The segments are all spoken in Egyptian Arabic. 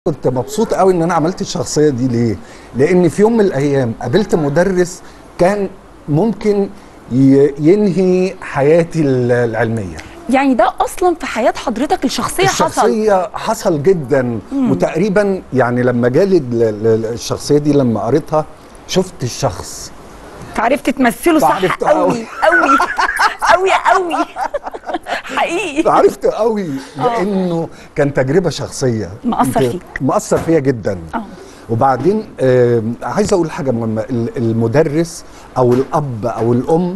كنت مبسوط قوي ان انا عملت الشخصيه دي ليه لان في يوم من الايام قابلت مدرس كان ممكن ي- ينهي حياتي ال- العلميه يعني ده اصلا في حياه حضرتك الشخصيه حصل الشخصيه حصل جدا وتقريبا يعني لما جالي ال- ال- الشخصيه دي لما قريتها شفت الشخص فعرفت تمثله صح عرفت قوي أوي. قوي قوي قوي حقيقي عرفت قوي لانه كان تجربه شخصيه مأثر أنت- فيك. مأثر فيا جدا اه وبعدين آه عايز اقول حاجه مهمه ال- المدرس او الاب او الام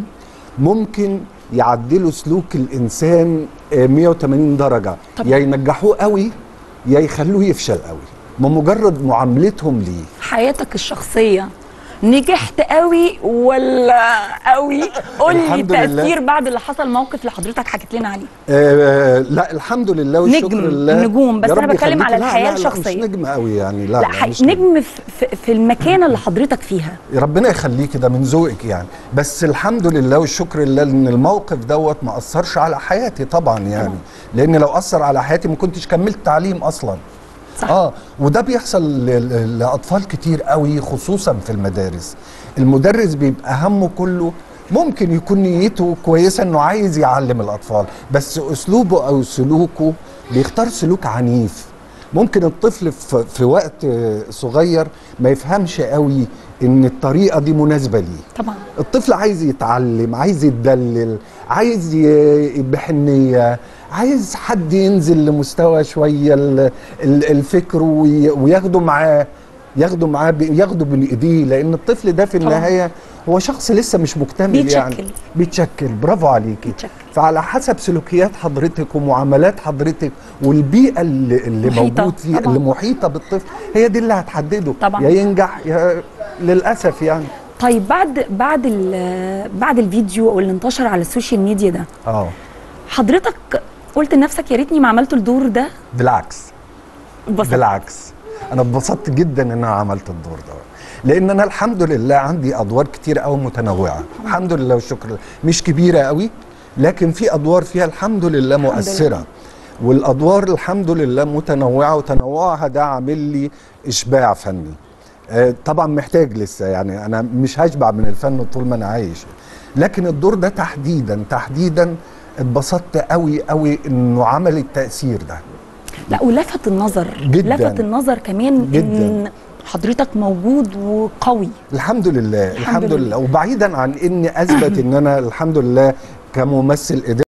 ممكن يعدلوا سلوك الانسان آه 180 درجه طب- يا ينجحوه قوي يا يخلوه يفشل قوي بمجرد معاملتهم ليه حياتك الشخصيه نجحت قوي ولا قوي قول لي الحمد لله. التاثير بعد اللي حصل موقف اللي حضرتك حكيت لنا عليه آه لا الحمد لله والشكر نجم، لله نجوم، بس يا أنا رب بتكلم يخليكي. على لا، الحياة لا، لا، الشخصية. مش نجم قوي يعني لا, لا, لا حقيقي مش نجم. نجم في, في, في المكانه اللي حضرتك فيها ربنا يخليكي ده من ذوقك يعني بس الحمد لله والشكر لله ان الموقف دوت ما اثرش على حياتي طبعا يعني طبعاً. لان لو اثر على حياتي ما كنتش كملت تعليم اصلا صح اه وده بيحصل ل- ل- لاطفال كتير قوي خصوصا في المدارس المدرس بيبقى همه كله ممكن يكون نيته كويسه انه عايز يعلم الاطفال بس اسلوبه او سلوكه بيختار سلوك عنيف ممكن الطفل في, في وقت آه، صغير ما يفهمش قوي ان الطريقه دي مناسبه ليه طبعا الطفل عايز يتعلم عايز يتدلل عايز ي- بحنية عايز حد ينزل لمستوى شوية ال- ال- الفكر وي- وياخده معاه ياخده معاه ب- ياخده بين ايديه لان الطفل ده في طبعاً. النهايه هو شخص لسه مش مكتمل بيتشكل. يعني بيتشكل برافو عليكي بيتشكل. فعلى حسب سلوكيات حضرتك ومعاملات حضرتك والبيئه اللي, اللي محيطة، موجود فيها طبعاً. اللي محيطه بالطفل هي دي اللي هتحدده طبعاً. يا ينجح يا للاسف يعني طيب بعد بعد ال- بعد الفيديو اللي انتشر على السوشيال ميديا ده اه حضرتك قلت لنفسك يا ريتني ما عملت الدور ده بالعكس اتبسطت. بالعكس انا اتبسطت جدا ان انا عملت الدور ده لان انا الحمد لله عندي ادوار كتير قوي متنوعه الحمد لله والشكر لله مش كبيره قوي لكن في ادوار فيها الحمد لله الحمد مؤثره لله. والادوار الحمد لله متنوعه وتنوعها ده عامل لي اشباع فني آه، طبعا محتاج لسه يعني انا مش هشبع من الفن طول ما انا عايش لكن الدور ده تحديدا تحديدا اتبسطت قوي قوي انه عمل التاثير ده لا ولفت النظر جداً. لفت النظر كمان جداً. ان حضرتك موجود وقوي الحمد لله الحمد الحمد لله. لله وبعيدا عن اني اثبت ان انا الحمد لله كممثل قدرت